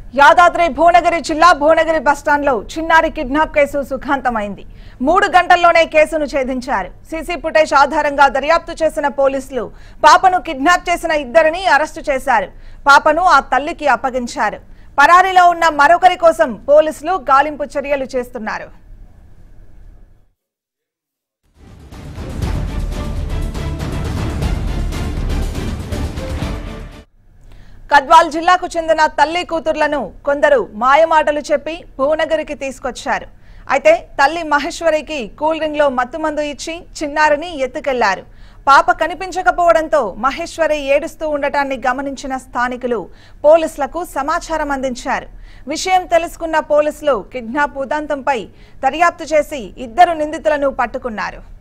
యాదాద్రి భువనగిరి జిల్లా భువనగిరి బస్టాండ్లో చిన్నారి కిడ్నాప్ కేసు సుఖాంతమైంది మూడు గంటల్లోనే కేసును ఛేదించారు సీసీ ఫుటేజ్ ఆధారంగా దర్యాప్తు చేసిన పోలీసులు పాపను కిడ్నాప్ చేసిన ఇద్దరిని అరెస్టు చేశారు పాపను ఆ తల్లికి అప్పగించారు పరారీలో ఉన్న మరొకరి కోసం పోలీసులు గాలింపు చర్యలు చేస్తున్నారు కద్వాల్ జిల్లాకు చెందిన తల్లి కూతుర్లను కొందరు మాయమాటలు చెప్పి భువనగిరికి తీసుకొచ్చారు అయితే తల్లి మహేశ్వరికి కూల్ డ్రింక్ లో మత్తుమందు ఇచ్చి చిన్నారిని ఎత్తుకెళ్లారు పాప కనిపించకపోవడంతో మహేశ్వరి ఏడుస్తూ ఉండటాన్ని గమనించిన స్థానికులు పోలీసులకు సమాచారం అందించారు విషయం తెలుసుకున్న పోలీసులు కిడ్నాప్ ఉదంతంపై దర్యాప్తు చేసి ఇద్దరు నిందితులను పట్టుకున్నారు